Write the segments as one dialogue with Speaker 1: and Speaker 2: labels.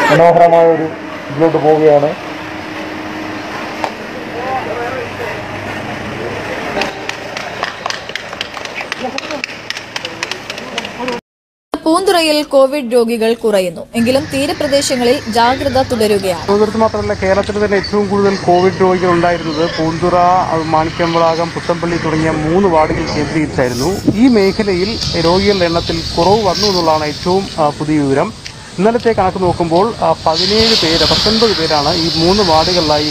Speaker 1: മനോഹരമായ ഒരു ഇതിലോട്ട് പോവുകയാണ്
Speaker 2: പൂന്തുറയിൽ കോവിഡ് രോഗികൾ കുറയുന്നു എങ്കിലും തീരപ്രദേശങ്ങളിൽ ജാഗ്രത തുടരുകയാണ്
Speaker 3: തിരുവനന്തപുരത്ത് മാത്രമല്ല കേരളത്തിൽ തന്നെ ഏറ്റവും കൂടുതൽ കോവിഡ് രോഗികൾ ഉണ്ടായിരുന്നത് പൂന്തുറ അത് മാണിക്യമ്പളാകം പുത്തമ്പള്ളി തുടങ്ങിയ മൂന്ന് വാർഡുകൾ കേന്ദ്രീകരിച്ചായിരുന്നു ഈ മേഖലയിൽ രോഗികളുടെ എണ്ണത്തിൽ കുറവ് വന്നു എന്നുള്ളതാണ് ഏറ്റവും ആ, പുതിയ വിവരം ഇന്നലത്തെ കണക്ക് നോക്കുമ്പോൾ ആ, പതിനേഴ് പേര് പത്തൊൻപത് പേരാണ് ഈ മൂന്ന് വാർഡുകളിലായി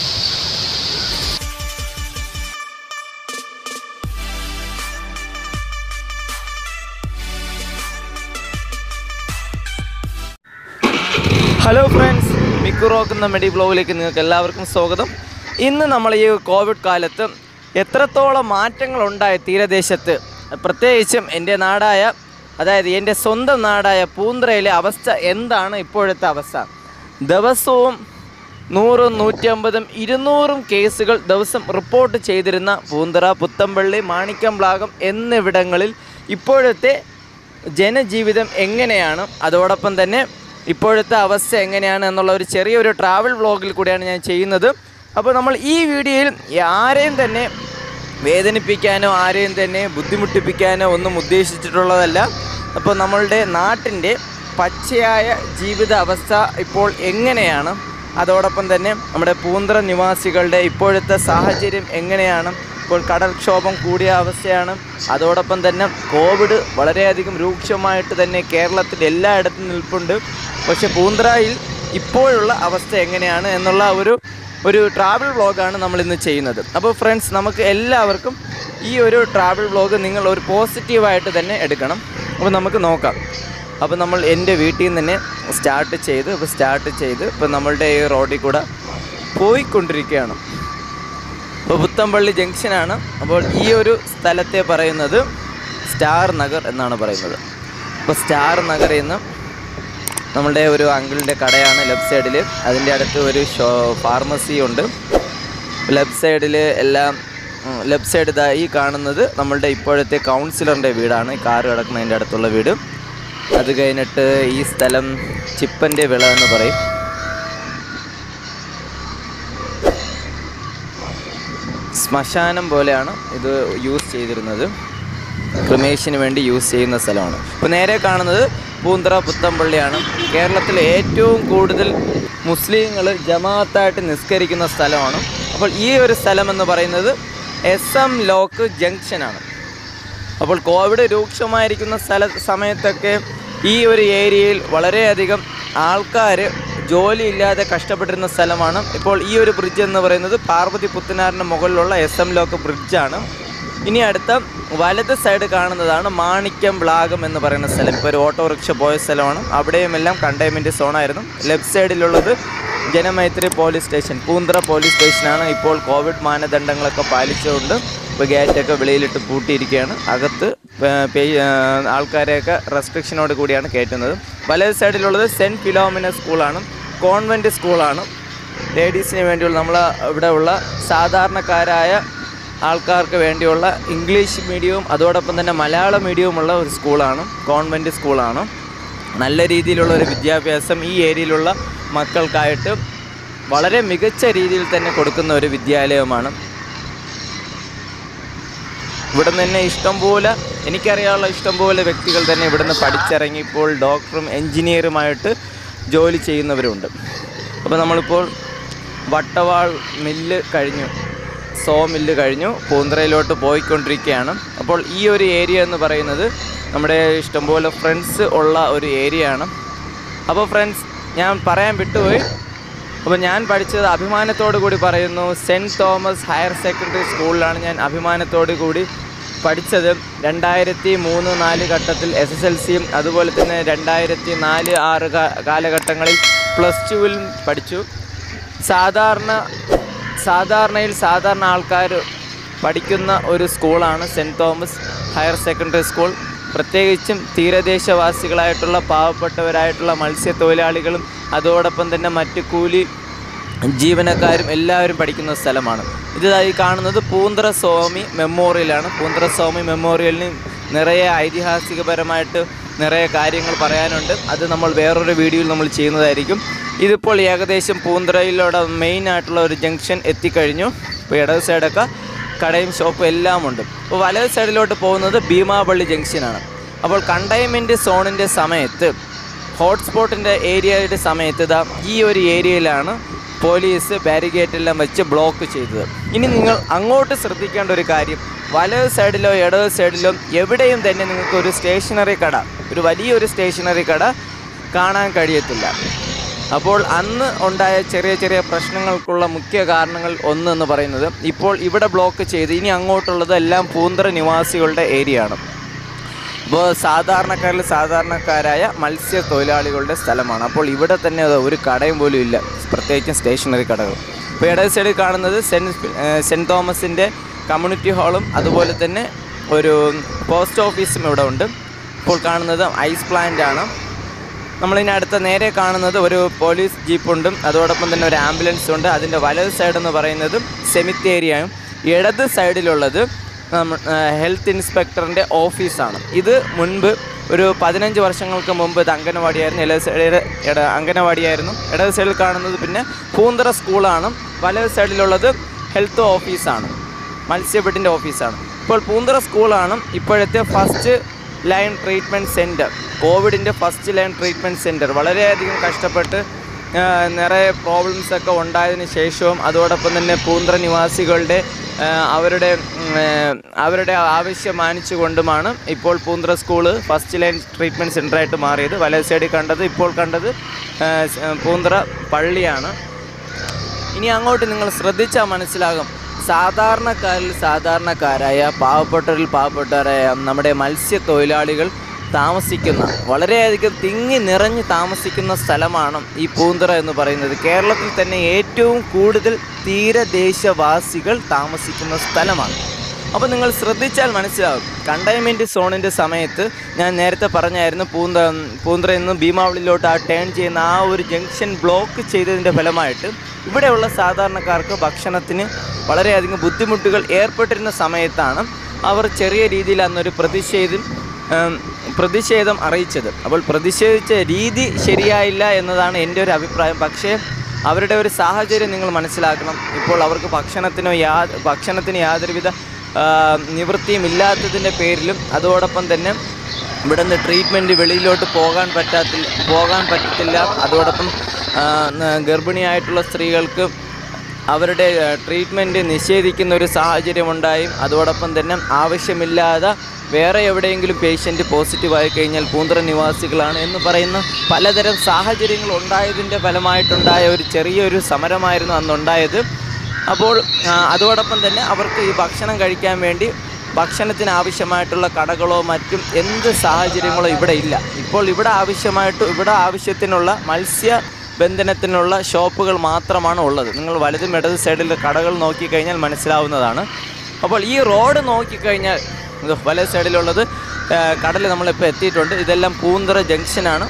Speaker 4: ഹലോ ഫ്രണ്ട്സ് മിക്കു റോക്ക് എന്ന മെഡി ബ്ലോഗിലേക്ക് നിങ്ങൾക്ക് എല്ലാവർക്കും സ്വാഗതം ഇന്ന് നമ്മൾ ഈ കോവിഡ് കാലത്ത് എത്രത്തോളം മാറ്റങ്ങൾ ഉണ്ടായ തീരദേശത്ത് പ്രത്യേകിച്ചും എൻ്റെ നാടായ അതായത് എൻ്റെ സ്വന്തം നാടായ പൂന്തറയിലെ അവസ്ഥ എന്താണ് ഇപ്പോഴത്തെ അവസ്ഥ ദിവസവും നൂറും നൂറ്റമ്പതും ഇരുന്നൂറും കേസുകൾ ദിവസം റിപ്പോർട്ട് ചെയ്തിരുന്ന പൂന്തറ പുത്തമ്പള്ളി മാണിക്യംപ്ലാകം എന്നിവിടങ്ങളിൽ ഇപ്പോഴത്തെ ജനജീവിതം എങ്ങനെയാണ് അതോടൊപ്പം തന്നെ ഇപ്പോഴത്തെ അവസ്ഥ എങ്ങനെയാണ് എന്നുള്ള ഒരു ചെറിയൊരു ട്രാവൽ വ്ളോഗിൽ കൂടിയാണ് ഞാൻ ചെയ്യുന്നത് അപ്പോൾ നമ്മൾ ഈ വീഡിയോയിൽ ആരെയും തന്നെ വേദനിപ്പിക്കാനോ ആരെയും തന്നെ ബുദ്ധിമുട്ടിപ്പിക്കാനോ ഒന്നും ഉദ്ദേശിച്ചിട്ടുള്ളതല്ല അപ്പോൾ നമ്മളുടെ നാട്ടിൻ്റെ പച്ചയായ ജീവിത അവസ്ഥ ഇപ്പോൾ എങ്ങനെയാണ് അതോടൊപ്പം തന്നെ നമ്മുടെ പൂന്തറ നിവാസികളുടെ ഇപ്പോഴത്തെ സാഹചര്യം എങ്ങനെയാണ് ഇപ്പോൾ കടൽക്ഷോഭം കൂടിയ അവസ്ഥയാണ് അതോടൊപ്പം തന്നെ കോവിഡ് വളരെയധികം രൂക്ഷമായിട്ട് തന്നെ കേരളത്തിൽ എല്ലായിടത്തും നിൽപ്പുണ്ട് പക്ഷെ പൂന്തറയിൽ ഇപ്പോഴുള്ള അവസ്ഥ എങ്ങനെയാണ് എന്നുള്ള ഒരു ഒരു ട്രാവൽ വ്ളോഗാണ് നമ്മൾ ഇന്ന് ചെയ്യുന്നത് അപ്പോൾ ഫ്രണ്ട്സ് നമുക്ക് എല്ലാവർക്കും ഈ ഒരു ട്രാവൽ വ്ളോഗ് നിങ്ങൾ ഒരു പോസിറ്റീവായിട്ട് തന്നെ എടുക്കണം അപ്പോൾ നമുക്ക് നോക്കാം അപ്പോൾ നമ്മൾ എൻ്റെ വീട്ടിൽ നിന്ന് തന്നെ സ്റ്റാർട്ട് ചെയ്ത് ഇപ്പോൾ സ്റ്റാർട്ട് ചെയ്ത് ഇപ്പോൾ നമ്മളുടെ ഈ റോഡിൽ കൂടെ പോയിക്കൊണ്ടിരിക്കുകയാണ് ഇപ്പോൾ പുത്തമ്പള്ളി ജംഗ്ഷനാണ് അപ്പോൾ ഈ ഒരു സ്ഥലത്തെ പറയുന്നത് സ്റ്റാർ നഗർ എന്നാണ് പറയുന്നത് അപ്പോൾ സ്റ്റാർ നഗറിൽ നിന്ന് നമ്മളുടെ ഒരു അങ്കിളിൻ്റെ കടയാണ് ലെഫ്റ്റ് സൈഡിൽ അതിൻ്റെ അടുത്ത് ഒരു ഷോ ഫാർമസി ഉണ്ട് ലെഫ്റ്റ് സൈഡിൽ എല്ലാം ലെഫ്റ്റ് സൈഡ് ഇതാ ഈ കാണുന്നത് നമ്മളുടെ ഇപ്പോഴത്തെ കൗൺസിലറിൻ്റെ വീടാണ് ഈ കാറ് കിടക്കുന്നതിൻ്റെ അടുത്തുള്ള വീട് അത് കഴിഞ്ഞിട്ട് ഈ സ്ഥലം ചിപ്പൻ്റെ വിള എന്ന് പറയും ശ്മശാനം പോലെയാണ് ഇത് യൂസ് ചെയ്തിരുന്നത് ക്രിമേഷന് വേണ്ടി യൂസ് ചെയ്യുന്ന സ്ഥലമാണ് ഇപ്പോൾ നേരെ കാണുന്നത് പൂന്തറ പുത്തമ്പള്ളിയാണ് കേരളത്തിലെ ഏറ്റവും കൂടുതൽ മുസ്ലിങ്ങൾ ജമാഅത്തായിട്ട് നിസ്കരിക്കുന്ന സ്ഥലമാണ് അപ്പോൾ ഈ ഒരു സ്ഥലം എന്ന് പറയുന്നത് എസ് എം ലോക്ക് ജംഗ്ഷനാണ് അപ്പോൾ കോവിഡ് രൂക്ഷമായിരിക്കുന്ന സ്ഥല സമയത്തൊക്കെ ഈ ഒരു ഏരിയയിൽ വളരെയധികം ആൾക്കാർ ജോലിയില്ലാതെ കഷ്ടപ്പെട്ടിരുന്ന സ്ഥലമാണ് ഇപ്പോൾ ഈ ഒരു ബ്രിഡ്ജ് എന്ന് പറയുന്നത് പാർവതി പുത്തനാറിന് മുകളിലുള്ള എസ് എം ലോക്ക് ബ്രിഡ്ജാണ് ഇനി അടുത്ത വലത് സൈഡ് കാണുന്നതാണ് മാണിക്യം ബ്ലാഗം എന്ന് പറയുന്ന സ്ഥലം ഇപ്പോൾ ഒരു ഓട്ടോറിക്ഷ പോയ സ്ഥലമാണ് അവിടെയും എല്ലാം കണ്ടെയ്ൻമെൻറ്റ് സോണായിരുന്നു ലെഫ്റ്റ് സൈഡിലുള്ളത് Janamaithri police station Poonthura police സ്റ്റേഷനാണ് ഇപ്പോൾ കോവിഡ് മാനദണ്ഡങ്ങളൊക്കെ പാലിച്ചുകൊണ്ട് ഇപ്പോൾ ഗേറ്റൊക്കെ വെളിയിലിട്ട് പൂട്ടിയിരിക്കുകയാണ് അകത്ത് പേ- പേ- ആ, ആൾക്കാരെയൊക്കെ റെസ്ട്രിക്ഷനോട് കൂടിയാണ് കയറ്റുന്നത് വലത് സൈഡിലുള്ളത് സെൻറ്റ് ഫിലോമിന സ്കൂളാണ് കോൺവെൻറ്റ് സ്കൂളാണ് ലേഡീസിന് വേണ്ടിയുള്ള നമ്മൾ ഇവിടെ ഉള്ള സാധാരണക്കാരായ ആൾക്കാർക്ക് വേണ്ടിയുള്ള ഇംഗ്ലീഷ് മീഡിയവും അതോടൊപ്പം തന്നെ മലയാള മീഡിയവുമുള്ള ഒരു സ്കൂളാണ് കോൺവെൻറ്റ് സ്കൂളാണ് നല്ല രീതിയിലുള്ള ഒരു വിദ്യാഭ്യാസം ഈ ഏരിയയിലുള്ള മക്കൾക്കായിട്ട് വളരെ മികച്ച രീതിയിൽ തന്നെ കൊടുക്കുന്ന ഒരു വിദ്യാലയമാണ് ഇവിടെ നിന്ന് തന്നെ ഇഷ്ടംപോലെ എനിക്കറിയാനുള്ള ഇഷ്ടംപോലെ വ്യക്തികൾ തന്നെ ഇവിടുന്ന് പഠിച്ചിറങ്ങി ഇപ്പോൾ ഡോക്ടറും എൻജിനീയറുമായിട്ട് ജോലി ചെയ്യുന്നവരുണ്ട് അപ്പോൾ നമ്മളിപ്പോൾ വട്ടവാൾ മില്ല് കഴിഞ്ഞു സോ മില്ല് കഴിഞ്ഞു പൂന്തറയിലോട്ട് പോയിക്കൊണ്ടിരിക്കുകയാണ് അപ്പോൾ ഈ ഒരു ഏരിയ എന്ന് പറയുന്നത് നമ്മുടെ ഇഷ്ടംപോലെ ഫ്രണ്ട്സ് ഉള്ള ഒരു ഏരിയ ആണ് അപ്പോൾ ഫ്രണ്ട്സ് ഞാൻ പറയാൻ വിട്ടുപോയി അപ്പോൾ ഞാൻ പഠിച്ചത് അഭിമാനത്തോടു കൂടി പറയുന്നു സെൻറ്റ് തോമസ് ഹയർ സെക്കൻഡറി സ്കൂളിലാണ് ഞാൻ അഭിമാനത്തോടു കൂടി പഠിച്ചത് രണ്ടായിരത്തി മൂന്ന് നാല് ഘട്ടത്തിൽ എസ് എസ് എൽ സിയും അതുപോലെ തന്നെ രണ്ടായിരത്തി നാല് ആറ് കാ- കാലഘട്ടങ്ങളിൽ പ്ലസ് ടുവിലും പഠിച്ചു സാധാരണ സാധാരണയിൽ സാധാരണ ആൾക്കാർ പഠിക്കുന്ന ഒരു സ്കൂളാണ് saint Thomas higher secondary school പ്രത്യേകിച്ചും തീരദേശവാസികളായിട്ടുള്ള പാവപ്പെട്ടവരായിട്ടുള്ള മത്സ്യത്തൊഴിലാളികളും അതോടൊപ്പം തന്നെ മറ്റ് കൂലി ജീവനക്കാരും എല്ലാവരും പഠിക്കുന്ന സ്ഥലമാണ് ഇതായി കാണുന്നത് പൂന്തറ സ്വാമി മെമ്മോറിയലാണ് പൂന്തറ സ്വാമി മെമ്മോറിയലിന് നിറയെ ഐതിഹാസികപരമായിട്ട് നിറയെ കാര്യങ്ങൾ പറയാനുണ്ട് അത് നമ്മൾ വേറൊരു വീഡിയോയിൽ നമ്മൾ ചെയ്യുന്നതായിരിക്കും ഇതിപ്പോൾ ഏകദേശം പൂന്തറയിലൂടെ മെയിൻ ആയിട്ടുള്ള ഒരു ജംഗ്ഷൻ എത്തിക്കഴിഞ്ഞു ഇപ്പോൾ ഇടത് സൈഡൊക്കെ കടയും ഷോപ്പും എല്ലാം ഉണ്ട് അപ്പോൾ വലത് സൈഡിലോട്ട് പോകുന്നത് ഭീമാപള്ളി ജംഗ്ഷനാണ് അപ്പോൾ കണ്ടെയ്ൻമെൻറ്റ് സോണിൻ്റെ സമയത്ത് ഹോട്ട്സ്പോട്ടിൻ്റെ ഏരിയയുടെ സമയത്ത് ഇതാ ഈ ഒരു ഏരിയയിലാണ് പോലീസ് ബാരിഗേറ്റ് എല്ലാം വെച്ച് ബ്ലോക്ക് ചെയ്തത് ഇനി നിങ്ങൾ അങ്ങോട്ട് ശ്രദ്ധിക്കേണ്ട ഒരു കാര്യം വലത് സൈഡിലോ ഇടത് സൈഡിലോ എവിടെയും തന്നെ നിങ്ങൾക്ക് ഒരു സ്റ്റേഷനറി കട ഒരു വലിയൊരു സ്റ്റേഷനറി കട കാണാൻ കഴിയത്തില്ല അപ്പോൾ അന്ന് ഉണ്ടായ ചെറിയ ചെറിയ പ്രശ്നങ്ങൾക്കുള്ള മുഖ്യ കാരണങ്ങൾ ഒന്നെന്ന് പറയുന്നത് ഇപ്പോൾ ഇവിടെ ബ്ലോക്ക് ചെയ്ത് ഇനി അങ്ങോട്ടുള്ളത് എല്ലാം പൂന്തറ നിവാസികളുടെ ഏരിയ ആണ് അപ്പോൾ സാധാരണക്കാരിൽ സാധാരണക്കാരായ മത്സ്യത്തൊഴിലാളികളുടെ സ്ഥലമാണ് അപ്പോൾ ഇവിടെ തന്നെ അത് ഒരു കടയും പോലും ഇല്ല പ്രത്യേകിച്ചും സ്റ്റേഷനറി കടകൾ ഇപ്പോൾ ഇടത് സൈഡിൽ കാണുന്നത് സെൻറ്റ് സെൻറ്റ് തോമസിൻ്റെ കമ്മ്യൂണിറ്റി ഹാളും അതുപോലെ തന്നെ ഒരു പോസ്റ്റ് ഓഫീസും ഇവിടെ ഉണ്ട് ഇപ്പോൾ കാണുന്നത് ഐസ് പ്ലാന്റ് ആണ് നമ്മളിനി അടുത്ത നേരെ കാണുന്നത് ഒരു പോലീസ് ജീപ്പുണ്ട് അതോടൊപ്പം തന്നെ ഒരു ആംബുലൻസ് ഉണ്ട് അതിൻ്റെ വലത് സൈഡ് എന്ന് പറയുന്നത് സെമിത്തേരിയയും ഇടത് സൈഡിലുള്ളത് നമ്മ ഹെൽത്ത് ഇൻസ്പെക്ടറിൻ്റെ ഓഫീസാണ് ഇത് മുൻപ് ഒരു പതിനഞ്ച് വർഷങ്ങൾക്ക് മുമ്പ് ഇത് അംഗനവാടിയായിരുന്നു ഇടത് സൈഡ് ഇട അംഗനവാടിയായിരുന്നു ഇടത് സൈഡിൽ കാണുന്നത് പിന്നെ പൂന്തറ സ്കൂളാണ് വലത് സൈഡിലുള്ളത് ഹെൽത്ത് ഓഫീസാണ് മത്സ്യബെഡിൻ്റെ ഓഫീസാണ് ഇപ്പോൾ പൂന്തറ സ്കൂളാണ് ഇപ്പോഴത്തെ ഫസ്റ്റ് ലൈൻ ട്രീറ്റ്മെൻറ്റ് സെൻറ്റർ കോവിഡിൻ്റെ ഫസ്റ്റ് ലൈൻ ട്രീറ്റ്മെൻറ്റ് സെൻറ്റർ വളരെയധികം കഷ്ടപ്പെട്ട് ആ, നിറയെ പ്രോബ്ലംസ് ഒക്കെ ഉണ്ടായതിനു ശേഷവും അതോടൊപ്പം തന്നെ പൂന്തറ നിവാസികളുടെ ആ, അവരുടെ ഉം, ഏ, അവരുടെ ആവശ്യം മാനിച്ചുകൊണ്ടുമാണ് ഇപ്പോൾ Poonthura school first line treatment സെൻ്ററായിട്ട് മാറിയത് വലത് സൈഡിൽ കണ്ടത് ഇപ്പോൾ കണ്ടത് ആ, സ്- പൂന്തറ പള്ളിയാണ് ഇനി അങ്ങോട്ട് നിങ്ങൾ ശ്രദ്ധിച്ചാൽ മനസ്സിലാകും സാധാരണക്കാരിൽ സാധാരണക്കാരായ പാവപ്പെട്ടവരിൽ പാവപ്പെട്ടവരായ നമ്മുടെ മത്സ്യത്തൊഴിലാളികൾ താമസിക്കുന്ന വളരെയധികം തിങ്ങി നിറഞ്ഞ് താമസിക്കുന്ന സ്ഥലമാണ് ഈ പൂന്തറ എന്ന് പറയുന്നത് കേരളത്തിൽ തന്നെ ഏറ്റവും കൂടുതൽ തീരദേശവാസികൾ താമസിക്കുന്ന സ്ഥലമാണ് അപ്പോൾ നിങ്ങൾ ശ്രദ്ധിച്ചാൽ മനസ്സിലാവും കണ്ടെയ്ൻമെൻറ്റ് സോണിൻ്റെ സമയത്ത് ഞാൻ നേരത്തെ പറഞ്ഞായിരുന്നു പൂന്ത പൂന്തറയിൽ നിന്ന് ഭീമാവളിയിലോട്ട് ആ ടേൺ ചെയ്യുന്ന ആ ഒരു ജംഗ്ഷൻ ബ്ലോക്ക് ചെയ്തതിൻ്റെ ഫലമായിട്ട് ഇവിടെയുള്ള സാധാരണക്കാർക്ക് ഭക്ഷണത്തിന് വളരെയധികം ബുദ്ധിമുട്ടുകൾ ഏർപ്പെട്ടിരുന്ന സമയത്താണ് അവർ ചെറിയ രീതിയിൽ അന്നൊരു പ്രതിഷേധം ഉം, പ്രതിഷേധം അറിയിച്ചത് അപ്പോൾ പ്രതിഷേധിച്ച രീതി ശരിയായില്ല എന്നതാണ് എൻ്റെ ഒരു അഭിപ്രായം പക്ഷേ അവരുടെ ഒരു സാഹചര്യം നിങ്ങൾ മനസ്സിലാക്കണം ഇപ്പോൾ അവർക്ക് ഭക്ഷണത്തിനോ യാ ഭക്ഷണത്തിന് യാതൊരുവിധ ആ, നിവൃത്തിയും ഇല്ലാത്തതിൻ്റെ പേരിലും അതോടൊപ്പം തന്നെ ഇവിടെ നിന്ന് ട്രീറ്റ്മെൻറ്റ് വെളിയിലോട്ട് പോകാൻ പറ്റാത്തില്ല പോകാൻ പറ്റത്തില്ല അതോടൊപ്പം ആ, ന- ഗർഭിണിയായിട്ടുള്ള സ്ത്രീകൾക്ക് അവരുടെ ട്രീറ്റ്മെൻറ്റ് നിഷേധിക്കുന്ന ഒരു സാഹചര്യമുണ്ടായി അതോടൊപ്പം തന്നെ ആവശ്യമില്ലാതെ വേറെ എവിടെയെങ്കിലും പേഷ്യൻ്റ് പോസിറ്റീവായി കഴിഞ്ഞാൽ പൂന്തറ നിവാസികളാണ് എന്ന് പറയുന്ന പലതരം സാഹചര്യങ്ങൾ ഉണ്ടായതിൻ്റെ ഫലമായിട്ടുണ്ടായ ഒരു ചെറിയൊരു സമരമായിരുന്നു അന്നുണ്ടായത് അപ്പോൾ ആ, അതോടൊപ്പം തന്നെ അവർക്ക് ഈ ഭക്ഷണം കഴിക്കാൻ വേണ്ടി ഭക്ഷണത്തിന് ആവശ്യമായിട്ടുള്ള കടകളോ മറ്റും എന്ത് സാഹചര്യങ്ങളോ ഇവിടെ ഇല്ല ഇപ്പോൾ ഇവിടെ ആവശ്യമായിട്ട് ഇവിടെ ആവശ്യത്തിനുള്ള മത്സ്യ ബന്ധനത്തിനുള്ള ഷോപ്പുകൾ മാത്രമാണ് ഉള്ളത് നിങ്ങൾ വലതും ഇടത് സൈഡിൽ കടകൾ നോക്കിക്കഴിഞ്ഞാൽ മനസ്സിലാവുന്നതാണ് അപ്പോൾ ഈ റോഡ് നോക്കിക്കഴിഞ്ഞാൽ ഇത് വലത് സൈഡിലുള്ളത് കടൽ നമ്മളിപ്പോൾ എത്തിയിട്ടുണ്ട് ഇതെല്ലാം പൂന്തറ ജംഗ്ഷനാണ്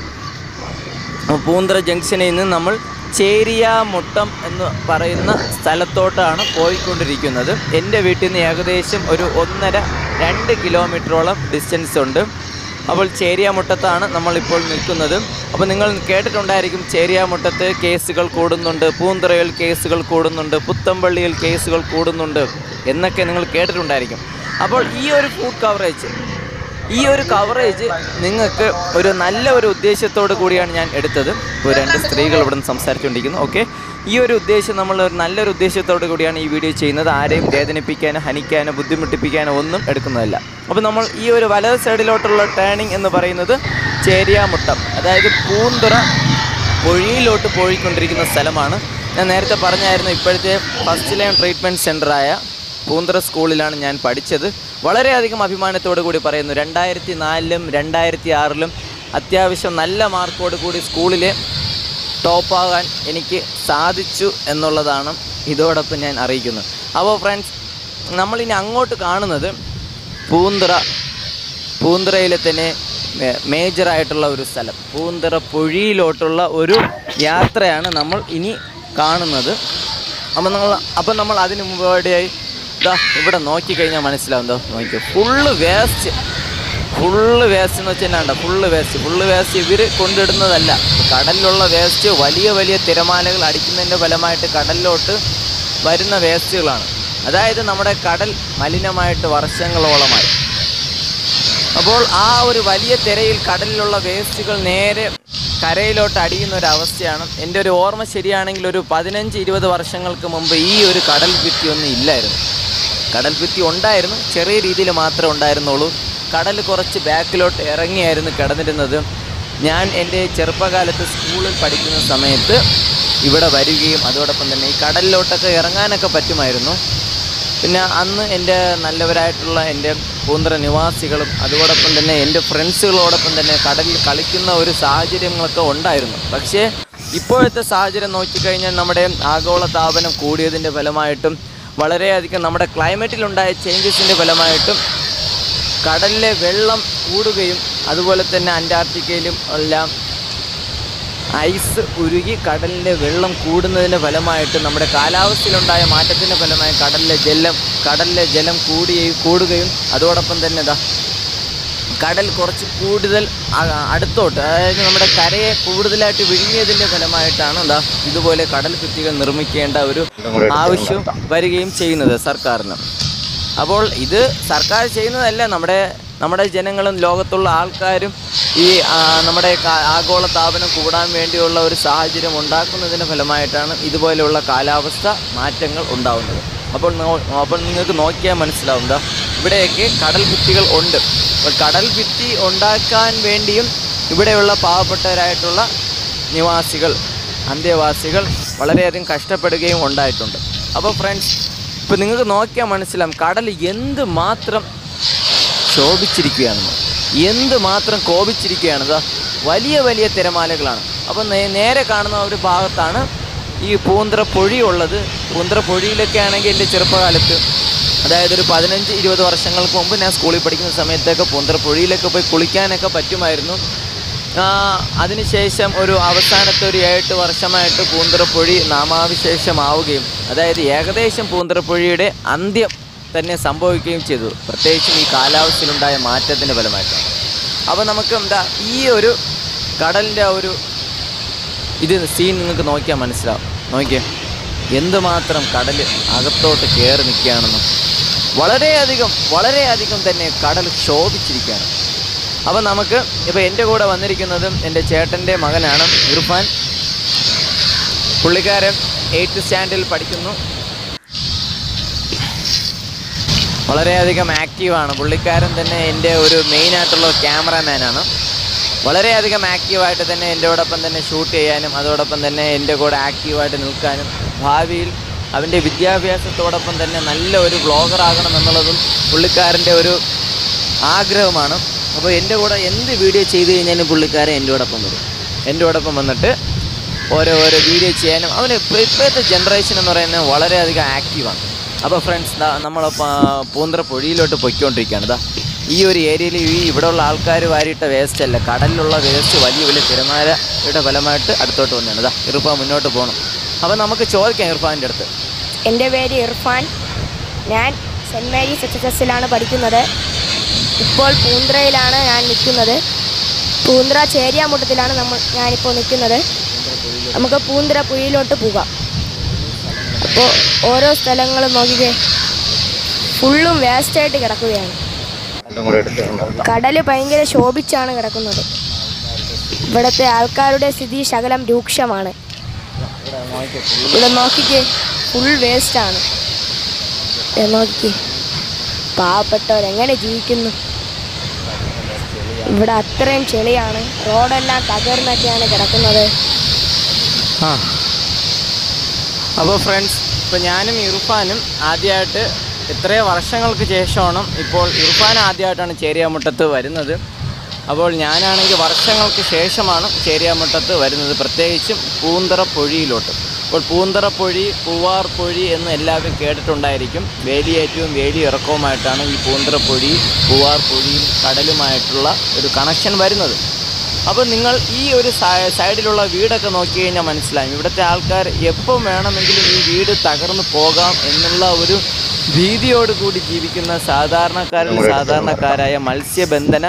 Speaker 4: പൂന്തറ ജംഗ്ഷനിൽ നിന്ന് നമ്മൾ ചേരിയാമുട്ടം എന്ന് പറയുന്ന സ്ഥലത്തോട്ടാണ് പോയിക്കൊണ്ടിരിക്കുന്നത് എൻ്റെ വീട്ടിൽ നിന്ന് ഏകദേശം ഒരു ഒന്നര രണ്ട് കിലോമീറ്ററോളം ഡിസ്റ്റൻസ് ഉണ്ട് അപ്പോൾ ചേരിയാമുട്ടത്താണ് നമ്മളിപ്പോൾ നിൽക്കുന്നത് അപ്പോൾ നിങ്ങൾ കേട്ടിട്ടുണ്ടായിരിക്കും ചേരിയാമുട്ടത്ത് കേസുകൾ കൂടുന്നുണ്ട് പൂന്തറയിൽ കേസുകൾ കൂടുന്നുണ്ട് പുത്തമ്പള്ളിയിൽ കേസുകൾ കൂടുന്നുണ്ട് എന്നൊക്കെ നിങ്ങൾ കേട്ടിട്ടുണ്ടായിരിക്കും അപ്പോൾ ഈ ഒരു ഫുഡ് കവറേജ് ഈ ഒരു കവറേജ് നിങ്ങൾക്ക് ഒരു നല്ല ഒരു ഉദ്ദേശത്തോടു കൂടിയാണ് ഞാൻ എടുത്തത് ഇപ്പോൾ രണ്ട് സ്ത്രീകൾ ഇവിടെ നിന്ന് സംസാരിച്ചുകൊണ്ടിരിക്കുന്നു ഓക്കെ ഈ ഒരു ഉദ്ദേശം നമ്മൾ ഒരു നല്ലൊരു ഉദ്ദേശത്തോടു കൂടിയാണ് ഈ വീഡിയോ ചെയ്യുന്നത് ആരെയും വേദനിപ്പിക്കാനോ ഹനിക്കാനോ ബുദ്ധിമുട്ടിപ്പിക്കാനോ ഒന്നും എടുക്കുന്നതല്ല അപ്പോൾ നമ്മൾ ഈ ഒരു വലത് സൈഡിലോട്ടുള്ള ടേണിംഗ് എന്ന് പറയുന്നത് ചേരിയാമുട്ടം അതായത് പൂന്തുറ പൊഴിയിലോട്ട് പോയിക്കൊണ്ടിരിക്കുന്ന സ്ഥലമാണ് ഞാൻ നേരത്തെ പറഞ്ഞായിരുന്നു ഇപ്പോഴത്തെ ഫസ്റ്റ് ലൈൻ ട്രീറ്റ്മെൻറ്റ് സെൻ്ററായ പൂന്തറ സ്കൂളിലാണ് ഞാൻ പഠിച്ചത് വളരെയധികം അഭിമാനത്തോടു കൂടി പറയുന്നു രണ്ടായിരത്തി നാലിലും രണ്ടായിരത്തി ആറിലും അത്യാവശ്യം നല്ല മാർക്കോട് കൂടി സ്കൂളിലെ ടോപ്പാകാൻ എനിക്ക് സാധിച്ചു എന്നുള്ളതാണ് ഇതോടൊപ്പം ഞാൻ അറിയിക്കുന്നത് അപ്പോൾ ഫ്രണ്ട്സ് നമ്മളിനി അങ്ങോട്ട് കാണുന്നത് പൂന്തറ പൂന്തറയിലെ തന്നെ മേ- മേജറായിട്ടുള്ള ഒരു സ്ഥലം പൂന്തറ പൊഴിയിലോട്ടുള്ള ഒരു യാത്രയാണ് നമ്മൾ ഇനി കാണുന്നത് അപ്പം നമ്മൾ അപ്പം നമ്മൾ അതിന് മുമ്പോടിയായി ഇതാ ഇവിടെ നോക്കിക്കഴിഞ്ഞാൽ മനസ്സിലാവും എന്തോ നോക്കിയോ ഫുള്ള് വേസ്റ്റ് ഫുള്ള് വേസ്റ്റ് എന്ന് വെച്ചാൽ എന്നാ ഫുള്ള് വേസ്റ്റ് ഫുള്ള് വേസ്റ്റ് ഇവർ കൊണ്ടിടുന്നതല്ല കടലിലുള്ള വേസ്റ്റ് വലിയ വലിയ തിരമാലകൾ അടിക്കുന്നതിൻ്റെ ഫലമായിട്ട് കടലിലോട്ട് വരുന്ന വേസ്റ്റുകളാണ് അതായത് നമ്മുടെ കടൽ മലിനമായിട്ട് വർഷങ്ങളോളമായി അപ്പോൾ ആ ഒരു വലിയ തിരയിൽ കടലിലുള്ള വേസ്റ്റുകൾ നേരെ കരയിലോട്ട് അടിയുന്ന ഒരു അവസ്ഥയാണ് എൻ്റെ ഒരു ഓർമ്മ ശരിയാണെങ്കിൽ ഒരു പതിനഞ്ച് ഇരുപത് വർഷങ്ങൾക്ക് മുമ്പ് ഈ ഒരു കടൽ ഭിത്തിയൊന്നും ഇല്ലായിരുന്നു കടൽ ഭിത്തി ഉണ്ടായിരുന്നു ചെറിയ രീതിയിൽ മാത്രമേ ഉണ്ടായിരുന്നുള്ളൂ കടൽ കുറച്ച് ബാക്കിലോട്ട് ഇറങ്ങിയായിരുന്നു കിടന്നിരുന്നത് ഞാൻ എൻ്റെ ചെറുപ്പകാലത്ത് സ്കൂളിൽ പഠിക്കുന്ന സമയത്ത് ഇവിടെ വരികയും അതോടൊപ്പം തന്നെ ഈ കടലിലോട്ടൊക്കെ ഇറങ്ങാനൊക്കെ പറ്റുമായിരുന്നു പിന്നെ അന്ന് എൻ്റെ നല്ലവരായിട്ടുള്ള എൻ്റെ പൂന്തറ നിവാസികളും അതോടൊപ്പം തന്നെ എൻ്റെ ഫ്രണ്ട്സുകളോടൊപ്പം തന്നെ കടലിൽ കളിക്കുന്ന ഒരു സാഹചര്യങ്ങളൊക്കെ ഉണ്ടായിരുന്നു പക്ഷേ ഇപ്പോഴത്തെ സാഹചര്യം നോക്കിക്കഴിഞ്ഞാൽ നമ്മുടെ ആഗോള താപനം കൂടിയതിൻ്റെ ഫലമായിട്ടും വളരെയധികം നമ്മുടെ ക്ലൈമറ്റിലുണ്ടായ ചേഞ്ചസിൻ്റെ ഫലമായിട്ടും കടലിലെ വെള്ളം കൂടുകയും അതുപോലെ തന്നെ അന്റാർട്ടിക്കയിലും എല്ലാം ഐസ് ഉരുകി കടലിലെ വെള്ളം കൂടുന്നതിൻ്റെ ഫലമായിട്ട് നമ്മുടെ കാലാവസ്ഥയിലുണ്ടായ മാറ്റത്തിൻ്റെ ഫലമായി കടലിലെ ജലം കടലിലെ ജലം കൂടുകയും കൂടുകയും അതോടൊപ്പം തന്നെ ഇതാ കടൽ കുറച്ച് കൂടുതൽ അ- അടുത്തോട്ട് അതായത് നമ്മുടെ കരയെ കൂടുതലായിട്ട് വിഴുങ്ങിയതിൻ്റെ ഫലമായിട്ടാണ് എന്താ ഇതുപോലെ കടൽ ഭിത്തികൾ നിർമ്മിക്കേണ്ട ഒരു ആവശ്യം വരികയും ചെയ്യുന്നത് സർക്കാരിന് അപ്പോൾ ഇത് സർക്കാർ ചെയ്യുന്നതല്ല നമ്മുടെ നമ്മുടെ ജനങ്ങളും ലോകത്തുള്ള ആൾക്കാരും ഈ ആ, നമ്മുടെ കാ- ആഗോള താപനം കൂടാൻ വേണ്ടിയുള്ള ഒരു സാഹചര്യം ഉണ്ടാക്കുന്നതിൻ്റെ ഫലമായിട്ടാണ് ഇതുപോലെയുള്ള കാലാവസ്ഥ മാറ്റങ്ങൾ ഉണ്ടാകുന്നത് അപ്പോൾ നോ- അപ്പോൾ നിങ്ങൾക്ക് നോക്കിയാൽ മനസ്സിലാവും ദാ ഇവിടെയൊക്കെ കടൽ ഭിത്തികൾ ഉണ്ട് അപ്പോൾ കടൽ ഭിത്തി ഉണ്ടാക്കാൻ വേണ്ടിയും ഇവിടെയുള്ള പാവപ്പെട്ടവരായിട്ടുള്ള നിവാസികൾ അന്തേവാസികൾ വളരെയധികം കഷ്ടപ്പെടുകയും ഉണ്ടായിട്ടുണ്ട് അപ്പോൾ ഫ്രണ്ട്സ് ഇപ്പോൾ നിങ്ങൾക്ക് നോക്കിയാൽ മനസ്സിലാവും കടൽ എന്ത് മാത്രം ശോഭിച്ചിരിക്കുകയാണെന്ന് എന്ത് മാത്രം കോപിച്ചിരിക്കുകയാണ് ദാ വലിയ വലിയ തിരമാലകളാണ് അപ്പം നേ നേരെ കാണുന്ന ഒരു ഭാഗത്താണ് ഈ പൂന്തറ പൊഴിയുള്ളത് പൂന്തറ പൊഴിയിലൊക്കെ ആണെങ്കിൽ എൻ്റെ ചെറുപ്പകാലത്ത് അതായത് ഒരു പതിനഞ്ച് ഇരുപത് വർഷങ്ങൾക്ക് മുമ്പ് ഞാൻ സ്കൂളിൽ പഠിക്കുന്ന സമയത്തൊക്കെ പൂന്തറ പൊഴിയിലൊക്കെ പോയി കുളിക്കാനൊക്കെ പറ്റുമായിരുന്നു ആ, അതിനുശേഷം ഒരു അവസാനത്തെ ഒരു ഏഴെട്ട് വർഷമായിട്ട് പൂന്തറപ്പൊഴി നാമാവിശേഷമാവുകയും അതായത് ഏകദേശം പൂന്തറപ്പൊഴിയുടെ അന്ത്യം തന്നെ സംഭവിക്കുകയും ചെയ്തു പ്രത്യേകിച്ചും ഈ കാലാവസ്ഥയിലുണ്ടായ മാറ്റത്തിൻ്റെ ഫലമായിട്ടാണ് അപ്പോൾ നമുക്ക് എന്താ ഈ ഒരു കടലിൻ്റെ ആ ഒരു ഇത് സീൻ നിങ്ങൾക്ക് നോക്കിയാൽ മനസ്സിലാവും നോക്കിയേ എന്തുമാത്രം കടൽ അകത്തോട്ട് കയറി നിൽക്കുകയാണെന്നും വളരെയധികം വളരെയധികം തന്നെ കടൽ ശോഭിച്ചിരിക്കുകയാണ് അപ്പം നമുക്ക് ഇപ്പോൾ എൻ്റെ കൂടെ വന്നിരിക്കുന്നത് എൻ്റെ ചേട്ടൻ്റെ മകനാണ് ഇർഫാൻ പുള്ളിക്കാരൻ എയ്ത്ത് സ്റ്റാൻഡിൽ പഠിക്കുന്നു വളരെയധികം ആക്റ്റീവാണ് പുള്ളിക്കാരൻ തന്നെ എൻ്റെ ഒരു മെയിനായിട്ടുള്ള ക്യാമറാമാനാണ് വളരെയധികം ആക്റ്റീവായിട്ട് തന്നെ എൻ്റെയോടൊപ്പം തന്നെ ഷൂട്ട് ചെയ്യാനും അതോടൊപ്പം തന്നെ എൻ്റെ കൂടെ ആക്റ്റീവായിട്ട് നിൽക്കാനും ഭാവിയിൽ അവൻ്റെ വിദ്യാഭ്യാസത്തോടൊപ്പം തന്നെ നല്ല ഒരു വ്ളോഗർ ആകണം എന്നുള്ളതും പുള്ളിക്കാരൻ്റെ ഒരു ആഗ്രഹമാണ് അപ്പോൾ എൻ്റെ കൂടെ എന്ത് വീഡിയോ ചെയ്ത് കഴിഞ്ഞാലും പുള്ളിക്കാരൻ എൻ്റെ കൂടൊപ്പം വരും എൻ്റെ കൂടൊപ്പം വന്നിട്ട് ഓരോ ഓരോ വീഡിയോ ചെയ്യാനും അവന് ഇപ്പോൾ ഇപ്പോഴത്തെ ജനറേഷൻ എന്ന് പറയുന്നത് വളരെയധികം ആക്റ്റീവാണ് അപ്പോൾ ഫ്രണ്ട്സ് ദാ നമ്മൾ പൂന്തറ പൊഴിയിലോട്ട് പൊയ്ക്കൊണ്ടിരിക്കുകയാണ് ദാ ഈ ഒരു ഏരിയയിൽ ഈ ഇവിടെയുള്ള ആൾക്കാർ വാരിയിട്ട വേസ്റ്റ് അല്ല കടലിലുള്ള വേസ്റ്റ് വലിയ വലിയ തിരമാലയുടെ ഫലമായിട്ട് അടുത്തോട്ട് വന്നതാണ് ദാ ഇർഫാൻ മുന്നോട്ട് പോകണം അപ്പോൾ നമുക്ക് ചോദിക്കാം ഇർഫാൻ്റെ അടുത്ത്
Speaker 5: എൻ്റെ പേര് ഇർഫാൻ ഞാൻ സെൻറ് മേരീസ് എച്ച് എസ് എസിലാണ് പഠിക്കുന്നത് ഇപ്പോൾ പൂന്തുറയിലാണ് ഞാൻ നിൽക്കുന്നത് പൂന്തുറ ചേരിയാമുട്ടത്തിലാണ് നമ്മൾ ഞാനിപ്പോൾ നിൽക്കുന്നത് നമുക്ക് പൂന്തുറ പുഴയിലോട്ട് പോകാം അപ്പോൾ ഓരോ സ്ഥലങ്ങളും നോക്കിക്കേ ഫുള്ളും വേസ്റ്റായിട്ട് കിടക്കുകയാണ് കടൽ ഭയങ്കര ശോഭിച്ചാണ് കിടക്കുന്നത് ഇവിടുത്തെ ആൾക്കാരുടെ സ്ഥിതി ശകലം രൂക്ഷമാണ് ഇവിടെ നോക്കിക്കേ ഫുൾ വേസ്റ്റാണ് നോക്കിക്കേ പാവപ്പെട്ടവരെങ്ങനെ ജീവിക്കുന്നു ഇവിടെ അത്രയും ചെളിയാണ് റോഡെല്ലാം തകർന്നൊക്കെയാണ് കിടക്കുന്നത്
Speaker 4: ആ അപ്പോൾ ഫ്രണ്ട്സ് ഇപ്പോൾ ഞാനും ഇർഫാനും ആദ്യമായിട്ട് എത്രയോ വർഷങ്ങൾക്ക് ശേഷമാണ് ഇപ്പോൾ ഇർഫാൻ ആദ്യമായിട്ടാണ് ചേരിയാമുട്ടത്ത് വരുന്നത് അപ്പോൾ ഞാനാണെങ്കിൽ വർഷങ്ങൾക്ക് ശേഷമാണ് ചേരിയാമുട്ടത്ത് വരുന്നത് പ്രത്യേകിച്ചും പൂന്തറ പൊഴിയിലോട്ട് അപ്പോൾ പൂന്തറ പൊഴി പൂവാർ പൊഴി എന്ന് എല്ലാവരും കേട്ടിട്ടുണ്ടായിരിക്കും വേലിയേറ്റവും വേലി ഇറക്കവുമായിട്ടാണ് ഈ പൂന്തറ പൊഴി പൂവാർ പൊഴിയും കടലുമായിട്ടുള്ള ഒരു കണക്ഷൻ വരുന്നത് അപ്പോൾ നിങ്ങൾ ഈ ഒരു സൈ- സൈഡിലുള്ള വീടൊക്കെ നോക്കി കഴിഞ്ഞാൽ മനസ്സിലാവും ഇവിടുത്തെ ആൾക്കാർ എപ്പോൾ വേണമെങ്കിലും ഈ വീട് തകർന്നു പോകാം എന്നുള്ള ഒരു ഭീതിയോട് കൂടി ജീവിക്കുന്ന സാധാരണക്കാരിൽ സാധാരണക്കാരായ മത്സ്യബന്ധന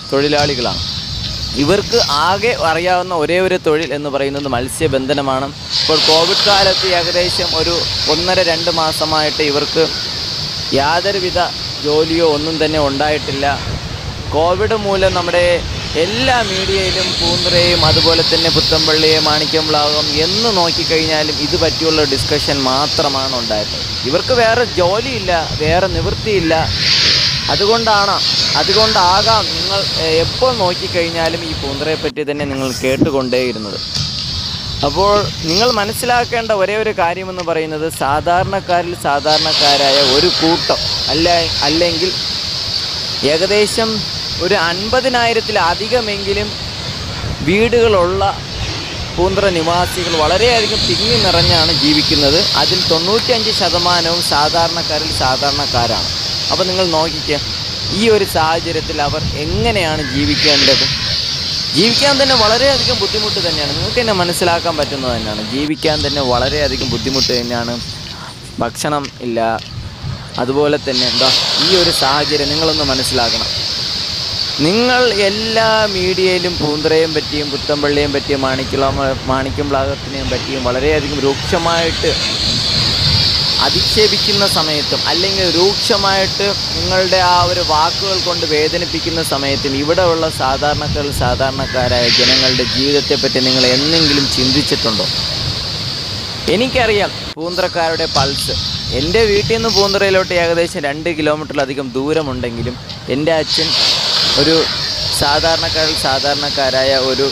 Speaker 4: തൊഴിലാളികളാണ് ഇവർക്ക് ആകെ അറിയാവുന്ന ഒരേ ഒരു തൊഴിൽ എന്ന് പറയുന്നത് മത്സ്യബന്ധനമാണ് ഇപ്പോൾ കോവിഡ് കാലത്ത് ഏകദേശം ഒരു ഒന്നര രണ്ട് മാസമായിട്ട് ഇവർക്ക് യാതൊരുവിധ ജോലിയോ ഒന്നും തന്നെ ഉണ്ടായിട്ടില്ല കോവിഡ് മൂലം നമ്മുടെ എല്ലാ മീഡിയയിലും പൂന്തുറയും അതുപോലെ തന്നെ പുത്തമ്പള്ളിയെ മാണിക്യംപ്ലാവും എന്ന് നോക്കിക്കഴിഞ്ഞാലും ഇത് പറ്റിയുള്ള ഡിസ്കഷൻ മാത്രമാണ് ഉണ്ടായത് ഇവർക്ക് വേറെ ജോലിയില്ല വേറെ നിവൃത്തിയില്ല അതുകൊണ്ടാണ് അതുകൊണ്ടാകാം നിങ്ങൾ എഹ്, എപ്പോൾ നോക്കിക്കഴിഞ്ഞാലും ഈ പൂന്തറയെ പറ്റി തന്നെ നിങ്ങൾ കേട്ടുകൊണ്ടേയിരുന്നത് അപ്പോൾ നിങ്ങൾ മനസ്സിലാക്കേണ്ട ഒരേ ഒരു കാര്യമെന്ന് പറയുന്നത് സാധാരണക്കാരിൽ സാധാരണക്കാരായ ഒരു കൂട്ടം അല്ല അല്ലെങ്കിൽ ഏകദേശം ഒരു അൻപതിനായിരത്തിലധികമെങ്കിലും വീടുകളുള്ള പൂന്തറ നിവാസികൾ വളരെയധികം തിങ്ങി നിറഞ്ഞാണ് ജീവിക്കുന്നത് അതിൽ തൊണ്ണൂറ്റിയഞ്ച് ശതമാനവും സാധാരണക്കാരിൽ സാധാരണക്കാരാണ് അപ്പോൾ നിങ്ങൾ നോക്കിക്കുക ഈ ഒരു സാഹചര്യത്തിൽ അവർ എങ്ങനെയാണ് ജീവിക്കേണ്ടത് ജീവിക്കാൻ തന്നെ വളരെയധികം ബുദ്ധിമുട്ട് തന്നെയാണ് നിങ്ങൾക്ക് തന്നെ മനസ്സിലാക്കാൻ പറ്റുന്നത് തന്നെയാണ് ജീവിക്കാൻ തന്നെ വളരെയധികം ബുദ്ധിമുട്ട് തന്നെയാണ് ഭക്ഷണം ഇല്ല അതുപോലെ തന്നെ എന്താ ഈ ഒരു സാഹചര്യം നിങ്ങളൊന്ന് മനസ്സിലാക്കണം നിങ്ങൾ എല്ലാ മീഡിയയിലും പൂന്തറയും പറ്റിയും പുത്തമ്പള്ളിയും പറ്റിയും മാണിക്കുളം മാണിക്യം പ്ലാകത്തിനെയും പറ്റിയും വളരെയധികം രൂക്ഷമായിട്ട് അധിക്ഷേപിക്കുന്ന സമയത്തും അല്ലെങ്കിൽ രൂക്ഷമായിട്ട് നിങ്ങളുടെ ആ ഒരു വാക്കുകൾ കൊണ്ട് വേദനിപ്പിക്കുന്ന സമയത്തും ഇവിടെയുള്ള സാധാരണക്കാർ സാധാരണക്കാരായ ജനങ്ങളുടെ ജീവിതത്തെപ്പറ്റി നിങ്ങൾ എന്നെങ്കിലും ചിന്തിച്ചിട്ടുണ്ടോ എനിക്കറിയാം പൂന്തറക്കാരുടെ പൾസ് എൻ്റെ വീട്ടിൽ നിന്ന് പൂന്തറയിലോട്ട് ഏകദേശം രണ്ട് കിലോമീറ്ററിലധികം ദൂരമുണ്ടെങ്കിലും എൻ്റെ അച്ഛൻ ഒരു സാധാരണക്കാരിൽ സാധാരണക്കാരായ ഒരു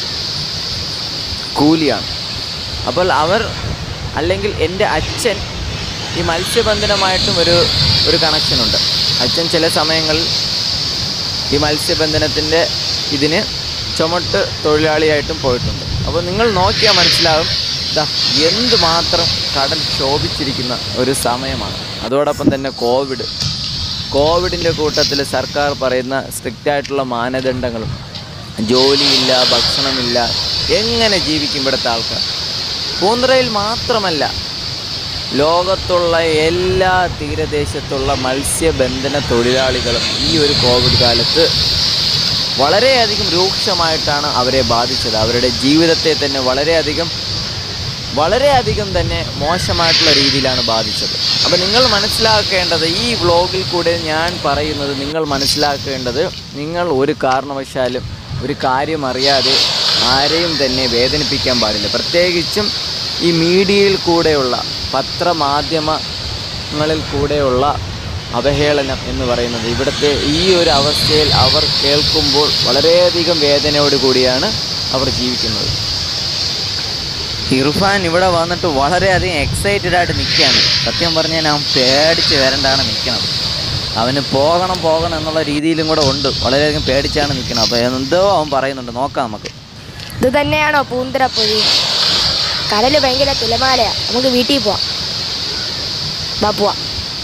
Speaker 4: കൂലിയാണ് അപ്പോൾ അവർ അല്ലെങ്കിൽ എൻ്റെ അച്ഛൻ ഈ മത്സ്യബന്ധനമായിട്ടും ഒരു ഒരു കണക്ഷനുണ്ട് അച്ഛൻ ചില സമയങ്ങളിൽ ഈ മത്സ്യബന്ധനത്തിൻ്റെ ഇതിന് ചുമട്ട് തൊഴിലാളിയായിട്ടും പോയിട്ടുണ്ട് അപ്പോൾ നിങ്ങൾ നോക്കിയാൽ മനസ്സിലാവും ദാ എന്തുമാത്രം കടൽ ശോഭിച്ചിരിക്കുന്ന ഒരു സമയമാണ് അതോടൊപ്പം തന്നെ കോവിഡ് കോവിഡിൻ്റെ കൂട്ടത്തിൽ സർക്കാർ പറയുന്ന സ്ട്രിക്റ്റ് ആയിട്ടുള്ള മാനദണ്ഡങ്ങളും ജോലിയില്ല ഭക്ഷണമില്ല എങ്ങനെ ജീവിക്കും ഇവിടുത്തെ ആൾക്കാർ പൂന്തറയിൽ മാത്രമല്ല ലോകത്തുള്ള എല്ലാ തീരദേശത്തുള്ള മത്സ്യബന്ധന തൊഴിലാളികളും ഈ ഒരു കോവിഡ് കാലത്ത് വളരെയധികം രൂക്ഷമായിട്ടാണ് അവരെ ബാധിച്ചത് അവരുടെ ജീവിതത്തെ തന്നെ വളരെയധികം വളരെയധികം തന്നെ മോശമായിട്ടുള്ള രീതിയിലാണ് ബാധിച്ചത് അപ്പോൾ നിങ്ങൾ മനസ്സിലാക്കേണ്ടത് ഈ വ്ലോഗിൽ കൂടെ ഞാൻ പറയുന്നത് നിങ്ങൾ മനസ്സിലാക്കേണ്ടത് നിങ്ങൾ ഒരു കാരണവശാലും ഒരു കാര്യം അറിയാതെ ആരെയും തന്നെ വേദനിപ്പിക്കാൻ പാടില്ല പ്രത്യേകിച്ചും ഈ മീഡിയയിൽ കൂടെയുള്ള പത്രമാധ്യമങ്ങളിൽ കൂടെയുള്ള അവഹേളനം എന്ന് പറയുന്നത് ഇവിടുത്തെ ഈ ഒരു അവസ്ഥയിൽ അവർ കേൾക്കുമ്പോൾ വളരെയധികം വേദനയോട് കൂടിയാണ് അവർ ജീവിക്കുന്നത് ഇർഫാൻ ഇവിടെ വന്നിട്ട് വളരെയധികം എക്സൈറ്റഡ് ആയിട്ട് നിൽക്കുകയാണ് സത്യം പറഞ്ഞാൽ അവൻ പേടിച്ച് വരണ്ടാണ് നിൽക്കുന്നത് അവന് പോകണം പോകണം എന്നുള്ള രീതിയിലും കൂടെ ഉണ്ട് വളരെയധികം പേടിച്ചാണ് നിൽക്കുന്നത് അപ്പോൾ എന്തോ അവൻ പറയുന്നുണ്ട് നോക്കാം നമുക്ക്
Speaker 5: ഇത് തന്നെയാണോ പൂന്തറപ്പൊഴി കടല് ഭയങ്കര തിലമാലയാ നമുക്ക് വീട്ടിൽ പോവാം വാ പോവാം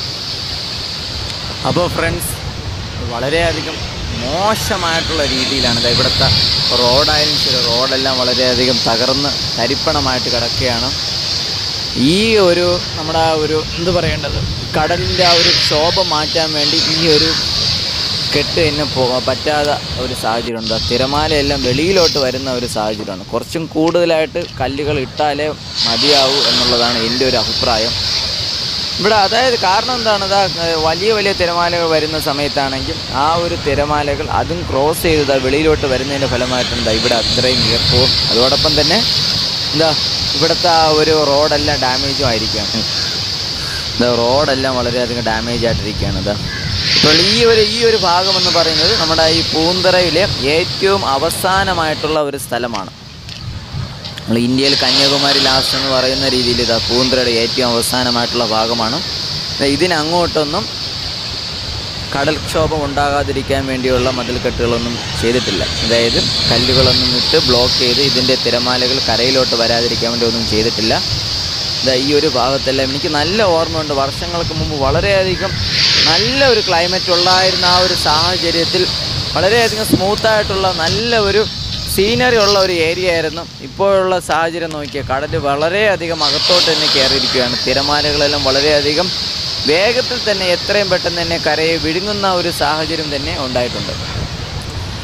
Speaker 4: അപ്പോൾ ഫ്രണ്ട്സ് വളരെയധികം മോശമായിട്ടുള്ള രീതിയിലാണ് ഇത് ഇവിടുത്തെ റോഡായാലും ശരി റോഡെല്ലാം വളരെയധികം തകർന്ന് തരിപ്പണമായിട്ട് കിടക്കുകയാണ് ഈ ഒരു നമ്മുടെ ആ ഒരു എന്ത് പറയേണ്ടത് കടലിൻ്റെ ആ ഒരു ശോഭ മാറ്റാൻ വേണ്ടി ഈ ഒരു കെട്ട് തന്നെ പോകാൻ പറ്റാത്ത ഒരു സാഹചര്യമുണ്ട് തിരമാലയെല്ലാം വെളിയിലോട്ട് വരുന്ന ഒരു സാഹചര്യമാണ് കുറച്ചും കൂടുതലായിട്ട് കല്ലുകൾ ഇട്ടാലേ മതിയാവൂ എന്നുള്ളതാണ് എൻ്റെ ഒരു അഭിപ്രായം ഇവിടെ അതായത് കാരണം എന്താണ് ഇതാ ഏഹ് വലിയ വലിയ തിരമാലകൾ വരുന്ന സമയത്താണെങ്കിൽ ആ ഒരു തിരമാലകൾ അതും ക്രോസ് ചെയ്ത് ഇതാ വെളിയിലോട്ട് വരുന്നതിൻ്റെ ഫലമായിട്ടുണ്ട് ഇവിടെ അത്രയും ഈർപ്പവും അതോടൊപ്പം തന്നെ എന്താ ഇവിടുത്തെ ആ ഒരു റോഡെല്ലാം ഡാമേജും ആയിരിക്കുകയാണ് ഇതാ റോഡെല്ലാം വളരെയധികം ഡാമേജ് ആയിട്ടിരിക്കുകയാണ് ഇതാ ഇപ്പോൾ ഈ ഒരു ഈ ഒരു ഭാഗം എന്ന് പറയുന്നത് നമ്മുടെ ഈ പൂന്തറയിലെ ഏറ്റവും അവസാനമായിട്ടുള്ള ഒരു സ്ഥലമാണ് നമ്മൾ ഇന്ത്യയിൽ കന്യാകുമാരി ലാസ്റ്റ് എന്ന് പറയുന്ന രീതിയിൽ ഇതാ പൂന്തറയുടെ ഏറ്റവും അവസാനമായിട്ടുള്ള ഭാഗമാണ് ദാ ഇതിനങ്ങോട്ടൊന്നും കടൽക്ഷോഭം ഉണ്ടാകാതിരിക്കാൻ വേണ്ടിയുള്ള മതിൽക്കെട്ടുകളൊന്നും ചെയ്തിട്ടില്ല അതായത് കല്ലുകളൊന്നും ഇട്ട് ബ്ലോക്ക് ചെയ്ത് ഇതിൻ്റെ തിരമാലകൾ കരയിലോട്ട് വരാതിരിക്കാൻ വേണ്ടി ഒന്നും ചെയ്തിട്ടില്ല ഇതാ ഈ ഒരു ഭാഗത്തെല്ലാം എനിക്ക് നല്ല ഓർമ്മയുണ്ട് വർഷങ്ങൾക്ക് മുമ്പ് വളരെയധികം നല്ല ഒരു ക്ലൈമറ്റ് ഉണ്ടായിരുന്ന ആ ഒരു സാഹചര്യത്തിൽ വളരെയധികം സ്മൂത്തായിട്ടുള്ള നല്ല ഒരു സീനറി ഉള്ള ഒരു ഏരിയ ആയിരുന്നു ഇപ്പോഴുള്ള സാഹചര്യം നോക്കിയാൽ കടൽ വളരെയധികം അകത്തോട്ട് തന്നെ കയറിയിരിക്കുകയാണ് തിരമാലകളെല്ലാം വളരെയധികം വേഗത്തിൽ തന്നെ എത്രയും പെട്ടെന്ന് തന്നെ കരയെ വിഴുങ്ങുന്ന ഒരു സാഹചര്യം തന്നെ ഉണ്ടായിട്ടുണ്ട്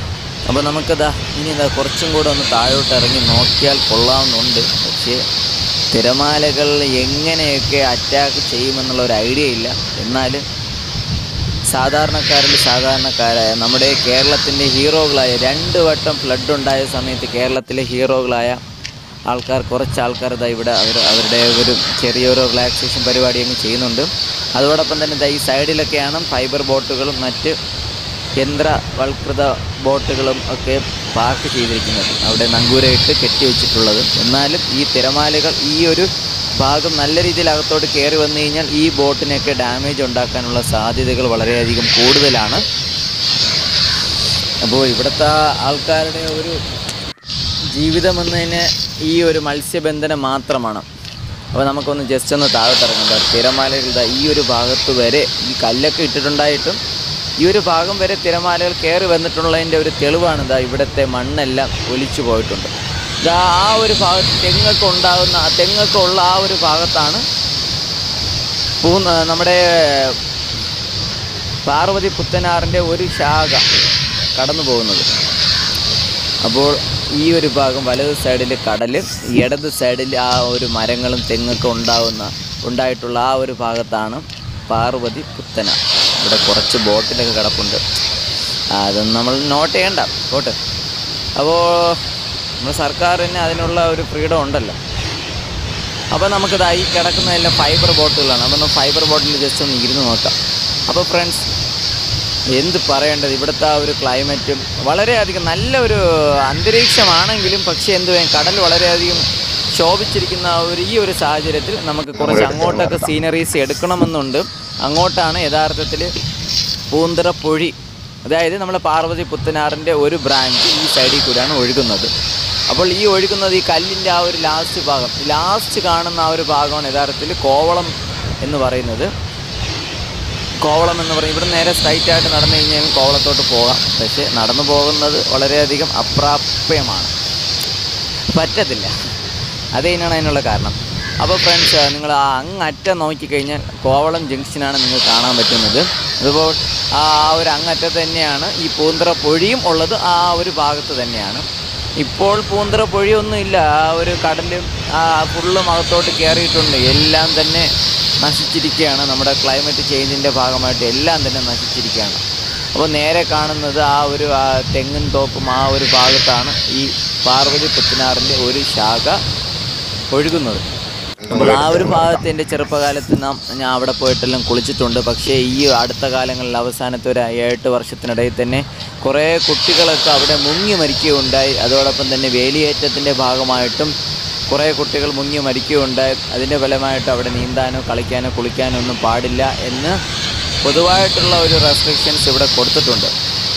Speaker 4: അപ്പോൾ നമുക്കതാ ഇനി ഇതാ കുറച്ചും കൂടെ ഒന്ന് താഴോട്ട് ഇറങ്ങി നോക്കിയാൽ കൊള്ളാമെന്നുണ്ട് പക്ഷേ തിരമാലകൾ എങ്ങനെയൊക്കെ അറ്റാക്ക് ചെയ്യുമെന്നുള്ള ഒരു ഐഡിയ ഇല്ല എന്നാലും സാധാരണക്കാരിൽ സാധാരണക്കാരായ നമ്മുടെ കേരളത്തിൻ്റെ ഹീറോകളായ രണ്ട് വട്ടം ഫ്ലഡ് ഉണ്ടായ സമയത്ത് കേരളത്തിലെ ഹീറോകളായ ആൾക്കാർ കുറച്ച് ആൾക്കാർ ഇതാ ഇവിടെ അവർ അവരുടെ ഒരു ചെറിയൊരു റിലാക്സേഷൻ പരിപാടി അങ്ങ് ചെയ്യുന്നുണ്ട് അതോടൊപ്പം തന്നെ ദാ ഈ സൈഡിലൊക്കെയാണ് ഫൈബർ ബോട്ടുകളും മറ്റ് യന്ത്രവൽകൃത ബോട്ടുകളും ഒക്കെ പാർക്ക് ചെയ്തിരിക്കുന്നത് അവിടെ നങ്കൂരയിട്ട് കെട്ടിവെച്ചിട്ടുള്ളത് എന്നാലും ഈ തിരമാലകൾ ഈ ഒരു ഭാഗം നല്ല രീതിയിൽ അകത്തോട്ട് കയറി വന്നു കഴിഞ്ഞാൽ ഈ ബോട്ടിനൊക്കെ ഡാമേജ് ഉണ്ടാക്കാനുള്ള സാധ്യതകൾ വളരെയധികം കൂടുതലാണ് അപ്പോൾ ഇവിടുത്തെ ആൾക്കാരുടെ ഒരു ജീവിതം എന്നതിന് ഈ ഒരു മത്സ്യബന്ധനം മാത്രമാണ് അപ്പോൾ നമുക്കൊന്ന് ജസ്റ്റ് ഒന്ന് താഴോട്ട് ഇറങ്ങുക തിരമാലകളുടെ ഈ ഒരു ഭാഗത്ത് വരെ ഈ കല്ലൊക്കെ ഇട്ടിട്ടുണ്ടായിട്ടും ഈ ഒരു ഭാഗം വരെ തിരമാലകൾ കയറി വന്നിട്ടുള്ളതിൻ്റെ ഒരു തെളിവാണ് ഇതാ ഇവിടുത്തെ മണ്ണെല്ലാം ഒലിച്ചു പോയിട്ടുണ്ട് ഇതാ ആ ഒരു ഭാഗത്ത് തെങ്ങൊക്കെ ഉണ്ടാകുന്ന ആ തെങ്ങൊക്കെ ഉള്ള ആ ഒരു ഭാഗത്താണ് പൂ നമ്മുടെ പാർവതി പുത്തനാറിൻ്റെ ഒരു ശാഖ കടന്നു പോകുന്നത് അപ്പോൾ ഈ ഒരു ഭാഗം വലത് സൈഡിൽ കടൽ ഇടത് സൈഡിൽ ആ ഒരു മരങ്ങളും തെങ്ങൊക്കെ ഉണ്ടാവുന്ന ഉണ്ടായിട്ടുള്ള ആ ഒരു ഭാഗത്താണ് പാർവതി പുത്തന ഇവിടെ കുറച്ച് ബോട്ടിലൊക്കെ കിടപ്പുണ്ട് അതൊന്നും നമ്മൾ നോട്ട് ചെയ്യണ്ട പോട്ടെ അപ്പോൾ നമ്മൾ സർക്കാരിന് അതിനുള്ള ഒരു ഫ്രീഡം ഉണ്ടല്ലോ അപ്പോൾ നമുക്കിത് ഈ കിടക്കുന്നതെല്ലാം ഫൈബർ ബോട്ടുകളാണ് അപ്പോൾ നമ്മൾ ഫൈബർ ബോട്ടിൽ ജസ്റ്റ് ഒന്ന് ഇരുന്ന് നോക്കാം അപ്പോൾ ഫ്രണ്ട്സ് എന്ത് പറയേണ്ടത് ഇവിടുത്തെ ആ ഒരു ക്ലൈമറ്റും വളരെയധികം നല്ല ഒരു അന്തരീക്ഷമാണെങ്കിലും പക്ഷേ എന്ത് വേണം കടൽ വളരെയധികം ശോഭിച്ചിരിക്കുന്ന ആ ഒരു ഈ ഒരു സാഹചര്യത്തിൽ നമുക്ക് കുറച്ച് അങ്ങോട്ടൊക്കെ സീനറീസ് എടുക്കണമെന്നുണ്ട് അങ്ങോട്ടാണ് യഥാർത്ഥത്തിൽ പൂന്തറ പൊഴി അതായത് നമ്മുടെ പാർവതി പുത്തനാറിൻ്റെ ഒരു ബ്രാഞ്ച് ഈ സൈഡിൽ കൂടെയാണ് ഒഴുകുന്നത് അപ്പോൾ ഈ ഒഴുകുന്നത് ഈ കല്ലിൻ്റെ ആ ഒരു ലാസ്റ്റ് ഭാഗം ലാസ്റ്റ് കാണുന്ന ആ ഒരു ഭാഗമാണ് യഥാർത്ഥത്തിൽ കോവളം എന്ന് പറയുന്നത് കോവളം എന്ന് പറയും ഇവിടെ നേരെ സ്ട്രൈറ്റ് ആയിട്ട് നടന്നു കഴിഞ്ഞാൽ കോവളത്തോട്ട് പോകാം പക്ഷേ നടന്നു പോകുന്നത് വളരെയധികം അപ്രാപ്യമാണ് പറ്റത്തില്ല അത് തന്നെയാണ് അതിനുള്ള കാരണം അപ്പോൾ ഫ്രണ്ട്സ് നിങ്ങൾ ആ അങ്ങറ്റം നോക്കിക്കഴിഞ്ഞാൽ കോവളം ജംഗ്ഷനാണ് നിങ്ങൾക്ക് കാണാൻ പറ്റുന്നത് അതുപോലെ ആ ഒരു അങ്ങറ്റത്ത് തന്നെയാണ് ഈ പൂന്തറ പൊഴിയും ഉള്ളത് ആ ഒരു ഭാഗത്ത് തന്നെയാണ് ഇപ്പോൾ പൂന്തറ പൊഴിയൊന്നുമില്ല ആ ഒരു കടലും ആ ഫുള്ളും അകത്തോട്ട് കയറിയിട്ടുണ്ട് എല്ലാം തന്നെ നശിച്ചിരിക്കുകയാണ് നമ്മുടെ ക്ലൈമറ്റ് ചേഞ്ചിൻ്റെ ഭാഗമായിട്ട് എല്ലാം തന്നെ നശിച്ചിരിക്കുകയാണ് അപ്പോൾ നേരെ കാണുന്നത് ആ ഒരു ആ തെങ്ങിൻ തോപ്പും ആ ഒരു ഭാഗത്താണ് ഈ പാർവതി പുത്തനാറിൻ്റെ ഒരു ശാഖ ഒഴുകുന്നത് അപ്പോൾ ആ ഒരു ഭാഗത്ത് എൻ്റെ ചെറുപ്പകാലത്ത് നാം ഞാൻ അവിടെ പോയിട്ടെല്ലാം കുളിച്ചിട്ടുണ്ട് പക്ഷേ ഈ അടുത്ത കാലങ്ങളിൽ അവസാനത്തെ ഒരു ഏഴെട്ട് വർഷത്തിനിടയിൽ തന്നെ കുറേ കുട്ടികളൊക്കെ അവിടെ മുങ്ങി മരിക്കുകയുണ്ടായി അതോടൊപ്പം തന്നെ വേലിയേറ്റത്തിൻ്റെ ഭാഗമായിട്ടും കുറേ കുട്ടികൾ മുങ്ങി മരിക്കുകയുണ്ടായി അതിൻ്റെ ഫലമായിട്ട് അവിടെ നീന്താനോ കളിക്കാനോ കുളിക്കാനോ ഒന്നും പാടില്ല എന്ന് പൊതുവായിട്ടുള്ള ഒരു റെസ്ട്രിക്ഷൻസ് ഇവിടെ കൊടുത്തിട്ടുണ്ട്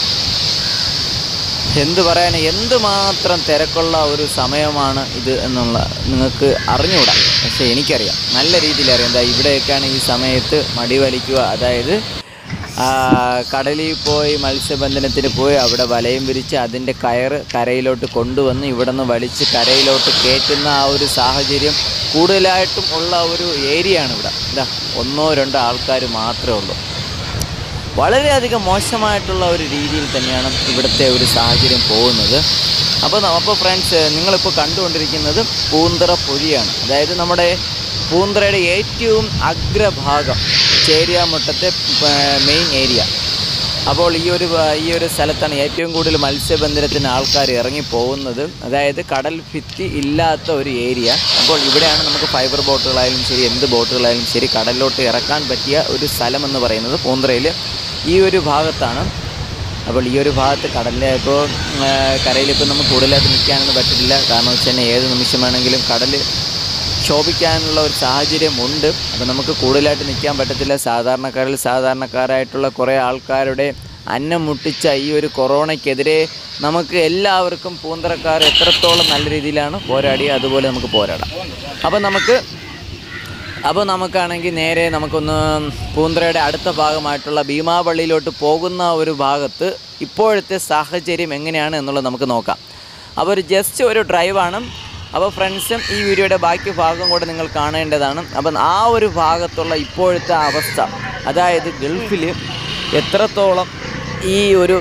Speaker 4: എന്ത് പറയാൻ എന്തുമാത്രം തിരക്കുള്ള ഒരു സമയമാണ് ഇത് എന്നുള്ള നിങ്ങൾക്ക് അറിഞ്ഞുകൂടാ പക്ഷേ എനിക്കറിയാം നല്ല രീതിയിൽ അറിയാം എന്താ ഇവിടെയൊക്കെയാണ് ഈ സമയത്ത് മടി വലിക്കുക അതായത് ആ, കടലിൽ പോയി മത്സ്യബന്ധനത്തിന് പോയി അവിടെ വലയം വിരിച്ച് അതിൻ്റെ കയറ് കരയിലോട്ട് കൊണ്ടുവന്ന് ഇവിടെ നിന്ന് വലിച്ച് കരയിലോട്ട് കയറ്റുന്ന ആ ഒരു സാഹചര്യം കൂടുതലായിട്ടും ഉള്ള ഒരു ഏരിയയാണ് ഇവിടെ ഇതാ ഒന്നോ രണ്ടോ ആൾക്കാർ മാത്രമേ ഉള്ളൂ വളരെയധികം മോശമായിട്ടുള്ള ഒരു രീതിയിൽ തന്നെയാണ് ഇവിടുത്തെ ഒരു സാഹചര്യം പോകുന്നത് അപ്പോൾ ന- അപ്പോൾ ഫ്രണ്ട്സ് നിങ്ങളിപ്പോൾ കണ്ടുകൊണ്ടിരിക്കുന്നത് പൂന്തറ പൊഴിയാണ് അതായത് നമ്മുടെ പൂന്തറയുടെ ഏറ്റവും അഗ്രഭാഗം ചേരിയാമുട്ടത്തെ മെയിൻ ഏരിയ അപ്പോൾ ഈ ഒരു വ- ഈ ഒരു സ്ഥലത്താണ് ഏറ്റവും കൂടുതൽ മത്സ്യബന്ധനത്തിന് ആൾക്കാർ ഇറങ്ങി പോകുന്നത് അതായത് കടൽ ഭിത്തി ഇല്ലാത്ത ഒരു ഏരിയ അപ്പോൾ ഇവിടെയാണ് നമുക്ക് ഫൈബർ ബോട്ടുകളായാലും ശരി എന്ത് ബോട്ടുകളായാലും ശരി കടലിലോട്ട് ഇറക്കാൻ പറ്റിയ ഒരു സ്ഥലം എന്ന് പറയുന്നത് പൂന്തറയിൽ ഈ ഒരു ഭാഗത്താണ് അപ്പോൾ ഈ ഒരു ഭാഗത്ത് കടലിലെ ഇപ്പോൾ കരയിലിപ്പോൾ നമുക്ക് കൂടുതലായിട്ട് നിൽക്കാനൊന്നും പറ്റില്ല കാരണം വെച്ച് കഴിഞ്ഞാൽ ഏത് നിമിഷം വേണമെങ്കിലും കടൽ ശോഭിക്കാനുള്ള ഒരു സാഹചര്യമുണ്ട് അപ്പോൾ നമുക്ക് കൂടുതലായിട്ട് നിൽക്കാൻ പറ്റത്തില്ല സാധാരണക്കാരിൽ സാധാരണക്കാരായിട്ടുള്ള കുറേ ആൾക്കാരുടെ അന്നം മുട്ടിച്ച ഈ ഒരു കൊറോണയ്ക്കെതിരെ നമുക്ക് എല്ലാവർക്കും പൂന്തറക്കാർ എത്രത്തോളം നല്ല രീതിയിലാണ് പോരാടി അതുപോലെ നമുക്ക് പോരാടാം അപ്പോൾ നമുക്ക് അപ്പോൾ നമുക്കാണെങ്കിൽ നേരെ നമുക്കൊന്ന് പൂന്തറയുടെ അടുത്ത ഭാഗമായിട്ടുള്ള ഭീമാപള്ളിയിലോട്ട് പോകുന്ന ഒരു ഭാഗത്ത് ഇപ്പോഴത്തെ സാഹചര്യം എങ്ങനെയാണ് എന്നുള്ളത് നമുക്ക് നോക്കാം അപ്പോൾ ഒരു ജസ്റ്റ് ഒരു ഡ്രൈവാണ് അപ്പോൾ ഫ്രണ്ട്സും ഈ വീഡിയോയുടെ ബാക്കി ഭാഗം കൂടെ നിങ്ങൾ കാണേണ്ടതാണ് അപ്പം ആ ഒരു ഭാഗത്തുള്ള ഇപ്പോഴത്തെ അവസ്ഥ അതായത് ഗൾഫിൽ എത്രത്തോളം ഈ ഒരു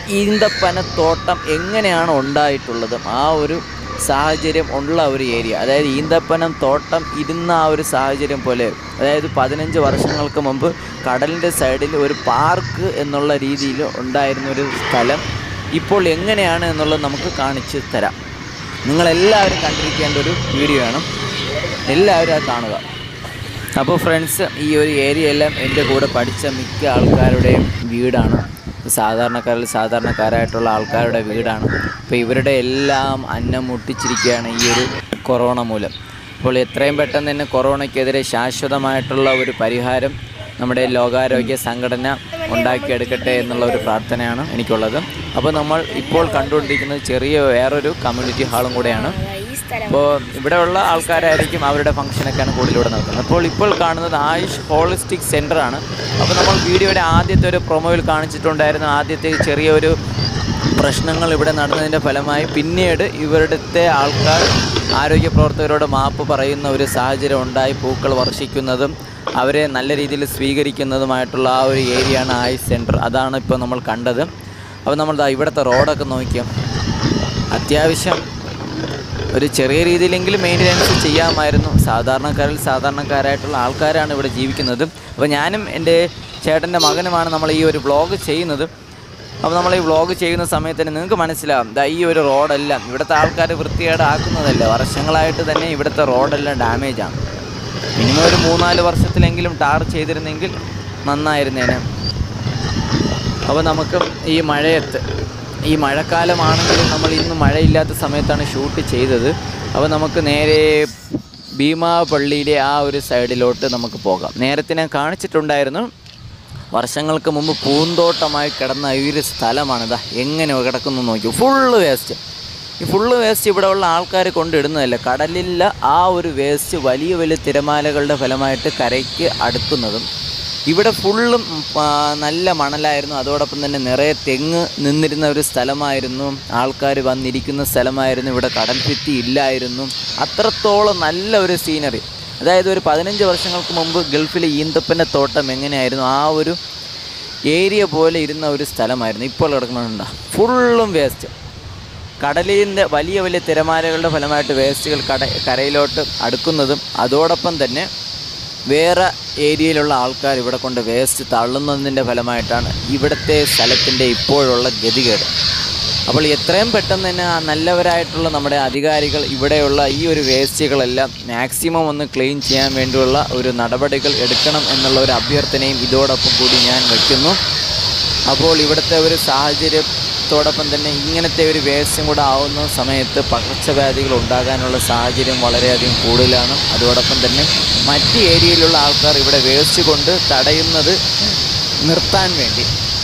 Speaker 4: ഈന്തപ്പനത്തോട്ടം എങ്ങനെയാണ് ഉണ്ടായിട്ടുള്ളത് ആ ഒരു സാഹചര്യം ഉള്ള ഒരു ഏരിയ അതായത് ഈന്തപ്പനം തോട്ടം ഇരുന്ന ആ ഒരു സാഹചര്യം പോലെ അതായത് പതിനഞ്ച് വർഷങ്ങൾക്ക് മുമ്പ് കടലിൻ്റെ സൈഡിൽ ഒരു പാർക്ക് എന്നുള്ള രീതിയിൽ ഉണ്ടായിരുന്ന ഒരു സ്ഥലം ഇപ്പോൾ എങ്ങനെയാണ് എന്നുള്ളത് നമുക്ക് കാണിച്ചു തരാം നിങ്ങളെല്ലാവരും കണ്ടിരിക്കേണ്ട ഒരു വീഡിയോ ആണ് എല്ലാവരും അത് കാണുക അപ്പോൾ ഫ്രണ്ട്സ് ഈ ഒരു ഏരിയ എല്ലാം എൻ്റെ കൂടെ പഠിച്ച മിക്ക ആൾക്കാരുടെയും വീടാണ് സാധാരണക്കാരിൽ സാധാരണക്കാരായിട്ടുള്ള ആൾക്കാരുടെ വീടാണ് അപ്പോൾ ഇവരുടെ എല്ലാം അന്നം മുട്ടിച്ചിരിക്കുകയാണ് ഈ ഒരു കൊറോണ മൂലം അപ്പോൾ എത്രയും പെട്ടെന്ന് തന്നെ കൊറോണയ്ക്കെതിരെ ശാശ്വതമായിട്ടുള്ള ഒരു പരിഹാരം നമ്മുടെ ലോകാരോഗ്യ സംഘടന ഉണ്ടാക്കിയെടുക്കട്ടെ എന്നുള്ള ഒരു പ്രാർത്ഥനയാണ് എനിക്കുള്ളത് അപ്പോൾ നമ്മൾ ഇപ്പോൾ കണ്ടുകൊണ്ടിരിക്കുന്നത് ചെറിയ വേറൊരു കമ്മ്യൂണിറ്റി ഹാളും കൂടെയാണ്
Speaker 5: ഈ സ്ഥലം
Speaker 4: അപ്പോൾ ഇവിടെയുള്ള ആൾക്കാരായിരിക്കും അവരുടെ ഫംഗ്ഷനൊക്കെയാണ് കൂടുതലൂടെ നടക്കുന്നത് അപ്പോൾ ഇപ്പോൾ കാണുന്നത് ആയുഷ് ഹോളിസ്റ്റിക് സെൻ്റർ ആണ് അപ്പോൾ നമ്മൾ വീഡിയോയുടെ ആദ്യത്തെ ഒരു പ്രൊമോയിൽ കാണിച്ചിട്ടുണ്ടായിരുന്ന ആദ്യത്തെ ചെറിയൊരു പ്രശ്നങ്ങൾ ഇവിടെ നടന്നതിൻ്റെ ഫലമായി പിന്നീട് ഇവിടുത്തെ ആൾക്കാർ ആരോഗ്യ പ്രവർത്തകരോട് മാപ്പ് പറയുന്ന ഒരു സാഹചര്യം ഉണ്ടായി പൂക്കൾ വർഷിക്കുന്നതും അവരെ നല്ല രീതിയിൽ സ്വീകരിക്കുന്നതുമായിട്ടുള്ള ആ ഒരു ഏരിയയാണ് ആയുഷ് സെൻറ്റർ അതാണ് ഇപ്പോൾ നമ്മൾ കണ്ടത് അപ്പോൾ നമ്മൾ ദാ ഇവിടുത്തെ റോഡൊക്കെ നോക്കിയാൽ അത്യാവശ്യം ഒരു ചെറിയ രീതിയിലെങ്കിലും മെയിൻ്റനൻസ് ചെയ്യാമായിരുന്നു സാധാരണക്കാരിൽ സാധാരണക്കാരായിട്ടുള്ള ആൾക്കാരാണ് ഇവിടെ ജീവിക്കുന്നത് അപ്പോൾ ഞാനും എൻ്റെ ചേട്ടൻ്റെ മകനുമാണ് നമ്മൾ ഈ ഒരു വ്ളോഗ് ചെയ്യുന്നത് അപ്പോൾ നമ്മൾ ഈ വ്ളോഗ് ചെയ്യുന്ന സമയത്ത് തന്നെ നിങ്ങൾക്ക് മനസ്സിലാവും ദാ ഈ ഒരു റോഡെല്ലാം ഇവിടുത്തെ ആൾക്കാർ വൃത്തികേടാക്കുന്നതല്ല വർഷങ്ങളായിട്ട് തന്നെ ഇവിടുത്തെ റോഡെല്ലാം ഡാമേജാണ് മിനിമം ഒരു മൂന്നാല് വർഷത്തിലെങ്കിലും ടാർ ചെയ്തിരുന്നെങ്കിൽ നന്നായിരുന്നേനെ അപ്പോൾ നമുക്ക് ഈ മഴയത്ത് ഈ മഴക്കാലമാണെങ്കിലും നമ്മൾ ഇന്ന് മഴയില്ലാത്ത സമയത്താണ് ഷൂട്ട് ചെയ്തത് അപ്പോൾ നമുക്ക് നേരെ ഭീമാപള്ളിയിലെ ആ ഒരു സൈഡിലോട്ട് നമുക്ക് പോകാം നേരത്തെ ഞാൻ കാണിച്ചിട്ടുണ്ടായിരുന്നു വർഷങ്ങൾക്ക് മുമ്പ് പൂന്തോട്ടമായി കിടന്ന ഈ ഒരു സ്ഥലമാണിതാ എങ്ങനെ കിടക്കുന്നു നോക്കി ഫുള്ള് വേസ്റ്റ് ഈ ഫുള്ള് വേസ്റ്റ് ഇവിടെ ഉള്ള ആൾക്കാർ കൊണ്ടിടുന്നതല്ല കടലിലെ ആ ഒരു വേസ്റ്റ് വലിയ വലിയ തിരമാലകളുടെ ഫലമായിട്ട് കരയ്ക്ക് അടുക്കുന്നതും ഇവിടെ ഫുള്ളും ആ, നല്ല മണലായിരുന്നു അതോടൊപ്പം തന്നെ നിറയെ തെങ്ങ് നിന്നിരുന്ന ഒരു സ്ഥലമായിരുന്നു ആൾക്കാർ വന്നിരിക്കുന്ന സ്ഥലമായിരുന്നു ഇവിടെ കടൽ ഭിത്തി ഇല്ലായിരുന്നു അത്രത്തോളം നല്ല ഒരു സീനറി അതായത് ഒരു പതിനഞ്ച് വർഷങ്ങൾക്ക് മുമ്പ് ഗൾഫിലെ ഈന്തപ്പൻ്റെ തോട്ടം എങ്ങനെയായിരുന്നു ആ ഒരു ഏരിയ പോലെ ഇരുന്ന ഒരു സ്ഥലമായിരുന്നു ഇപ്പോൾ കിടക്കുന്നുണ്ട് ഫുള്ളും വേസ്റ്റ് കടലിൻ്റെ വലിയ വലിയ തിരമാലകളുടെ ഫലമായിട്ട് വേസ്റ്റുകൾ കട കരയിലോട്ട് അടുക്കുന്നതും അതോടൊപ്പം തന്നെ വേറെ ഏരിയയിലുള്ള ആൾക്കാർ ഇവിടെ കൊണ്ട് വേസ്റ്റ് തള്ളുന്നതിൻ്റെ ഫലമായിട്ടാണ് ഇവിടുത്തെ സ്ഥലത്തിൻ്റെ ഇപ്പോഴുള്ള ഗതികേട് അപ്പോൾ എത്രയും പെട്ടെന്ന് തന്നെ ആ നല്ലവരായിട്ടുള്ള നമ്മുടെ അധികാരികൾ ഇവിടെയുള്ള ഈ ഒരു വേസ്റ്റുകളെല്ലാം മാക്സിമം ഒന്ന് ക്ലീൻ ചെയ്യാൻ വേണ്ടിയുള്ള ഒരു നടപടികൾ എടുക്കണം എന്നുള്ള ഒരു അഭ്യർത്ഥനയും ഇതോടൊപ്പം കൂടി ഞാൻ വയ്ക്കുന്നു അപ്പോൾ ഇവിടുത്തെ ഒരു സാഹചര്യത്തോടൊപ്പം തന്നെ ഇങ്ങനത്തെ ഒരു വേസ്റ്റും കൂടെ ആവുന്ന സമയത്ത് പകർച്ചവ്യാധികൾ ഉണ്ടാകാനുള്ള സാഹചര്യം വളരെയധികം കൂടുതലാണ് അതോടൊപ്പം തന്നെ മറ്റ് ഏരിയയിലുള്ള ആൾക്കാർ ഇവിടെ വേസ്റ്റ് കൊണ്ട് തടയുന്നത് നിർത്താൻ വേണ്ടി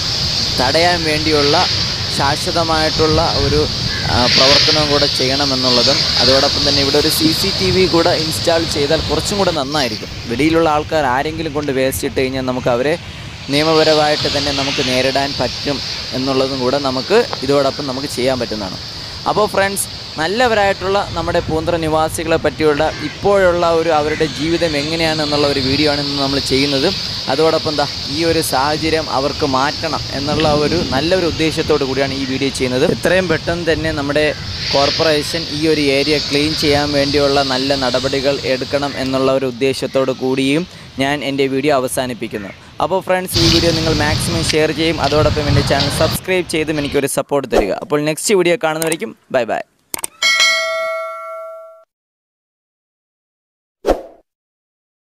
Speaker 4: തടയാൻ വേണ്ടിയുള്ള ശാശ്വതമായിട്ടുള്ള ഒരു ആ, പ്രവർത്തനം കൂടെ ചെയ്യണമെന്നുള്ളതും അതോടൊപ്പം തന്നെ ഇവിടെ ഒരു സി സി ടി വി കൂടെ ഇൻസ്റ്റാൾ ചെയ്താൽ കുറച്ചും കൂടെ നന്നായിരിക്കും വെളിയിലുള്ള ആൾക്കാർ ആരെങ്കിലും കൊണ്ട് വേസ്റ്റ് ഇട്ട് കഴിഞ്ഞാൽ നമുക്ക് അവരെ നിയമപരമായിട്ട് തന്നെ നമുക്ക് നേരിടാൻ പറ്റും എന്നുള്ളതും കൂടെ നമുക്ക് ഇതോടൊപ്പം നമുക്ക് ചെയ്യാൻ പറ്റുന്നതാണ് അപ്പോൾ ഫ്രണ്ട്സ് നല്ലവരായിട്ടുള്ള നമ്മുടെ പൂന്തറ നിവാസികളെ പറ്റിയുള്ള ഇപ്പോഴുള്ള ഒരു അവരുടെ ജീവിതം എങ്ങനെയാണ് എന്നുള്ള ഒരു വീഡിയോ ആണ് ഇന്ന് നമ്മൾ ചെയ്യുന്നത് അതോടൊപ്പം എന്താ ഈ ഒരു സാഹചര്യം അവർക്ക് മാറ്റണം എന്നുള്ള ഒരു നല്ലൊരു ഉദ്ദേശത്തോടു കൂടിയാണ് ഈ വീഡിയോ ചെയ്യുന്നത് എത്രയും പെട്ടെന്ന് തന്നെ നമ്മുടെ കോർപ്പറേഷൻ ഈ ഒരു ഏരിയ ക്ലീൻ ചെയ്യാൻ വേണ്ടിയുള്ള നല്ല നടപടികൾ എടുക്കണം എന്നുള്ള ഒരു ഉദ്ദേശത്തോടു കൂടിയും ഞാൻ എൻ്റെ വീഡിയോ അവസാനിപ്പിക്കുന്നു അപ്പോൾ ഫ്രണ്ട്സ് ഈ വീഡിയോ നിങ്ങൾ മാക്സിമം ഷെയർ ചെയ്യും അതോടൊപ്പം എൻ്റെ ചാനൽ സബ്സ്ക്രൈബ് ചെയ്തും എനിക്കൊരു സപ്പോർട്ട് തരിക അപ്പോൾ നെക്സ്റ്റ് വീഡിയോ കാണുന്നവരേക്കും ബൈ ബൈ